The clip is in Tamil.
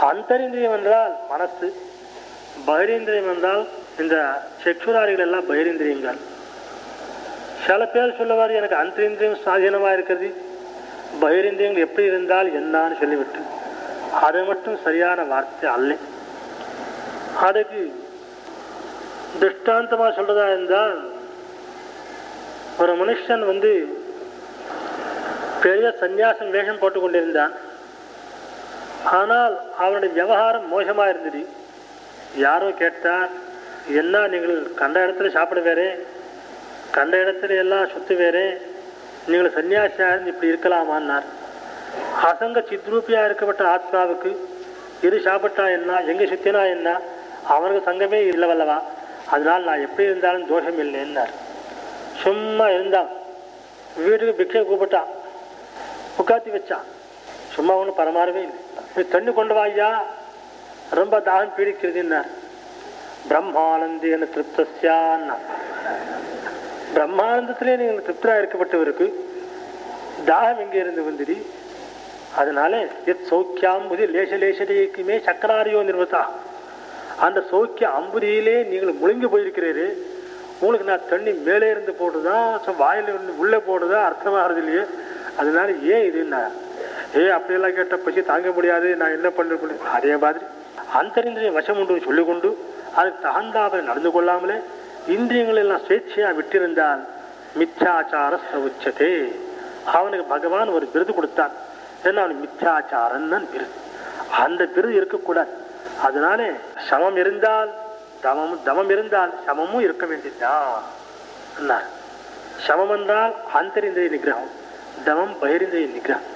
அந்தரிந்திரியம் என்றால் மனசு பகிரேந்திரியம் என்றால் இந்த செக்ஷுராரிகள் எல்லாம் பகிரேந்திரியங்கள் சில பேர் சொல்லுவார் எனக்கு அந்தரிந்திரியம் சுவாதீனமா இருக்கிறது பகிரேந்திரியங்கள் எப்படி இருந்தால் என்னான்னு சொல்லிவிட்டு அது மட்டும் சரியான வார்த்தை அல்ல அதுக்கு திருஷ்டாந்தமா சொல்றதா இருந்தால் ஒரு மனுஷன் வந்து பெரிய சந்நியாசம் வேஷம் போட்டு கொண்டிருந்தான் ஆனால் அவனுடைய விவகாரம் மோசமா இருந்தது யாரோ கேட்டார் என்ன நீங்கள் கண்ட இடத்துல சாப்பிட வேறே கண்ட இடத்துல எல்லாம் சுத்து வேறே நீங்கள் சன்னியாசியா இருந்து இப்படி இருக்கலாமான்னார் அசங்க சித்ரூபியா இருக்கப்பட்ட ஆத்மாவுக்கு இது சாப்பிட்டா என்ன எங்க சுத்தினா என்ன அவனுக்கு சங்கமே இல்லவல்லவா அதனால நான் எப்படி இருந்தாலும் தோஷம் இல்லைன்னார் சும்மா இருந்தான் வீட்டுக்கு பிக்ஷை கூப்பிட்டான் உட்காத்தி வச்சான் சும்மா ஒன்றும் பரமாறவே இல்லை "நீ தண்ணி கொண்டு வா ஐயா ரொம்ப தாகம் பீடிக்கிறதுன்னார் பிரம்மானந்தியன திருப்தஸ்யான்னா பிரம்மானந்தத்திலே நீங்கள் திருப்தரா இருக்கப்பட்டவருக்கு தாகம் எங்கே இருந்து வந்துடி அதனால எத் சௌக்கியாம்புதி லேச லேசடிக்குமே சக்கராரியோ நிர்வதா அந்த சௌக்கிய அம்புதியிலே நீங்கள் முழுங்கி போயிருக்கிறீரு உங்களுக்கு நான் தண்ணி மேலே இருந்து போடுதா சோ வாயில இருந்து உள்ளே போடுதா அர்த்தமாகிறது இல்லையே அதனால ஏன் இதுன்னா ஏ அப்படியெல்லாம் கேட்ட பசி தாங்க முடியாது நான் என்ன பண்ண முடியும் அதே மாதிரி அந்தரிந்திரிய வசம் உண்டு சொல்லிக்கொண்டு அதுக்கு தகுந்தாமல் நடந்து கொள்ளாமலே இந்திரியங்கள் எல்லாம் சுவேட்சையா விட்டிருந்தால் மித்யாச்சார சவுச்சதே அவனுக்கு பகவான் ஒரு விருது கொடுத்தான் ஏன்னா அவனுக்கு மித்யாச்சாரன் தான் விருது அந்த விருது இருக்கக்கூடாது அதனாலே சமம் இருந்தால் தமம் தமம் இருந்தால் சமமும் இருக்க வேண்டியதுதான் என்னார் சமம் என்றால் அந்தரிந்திரிய நிகிரகம் தமம் பகிரிந்திரிய நிகிரகம்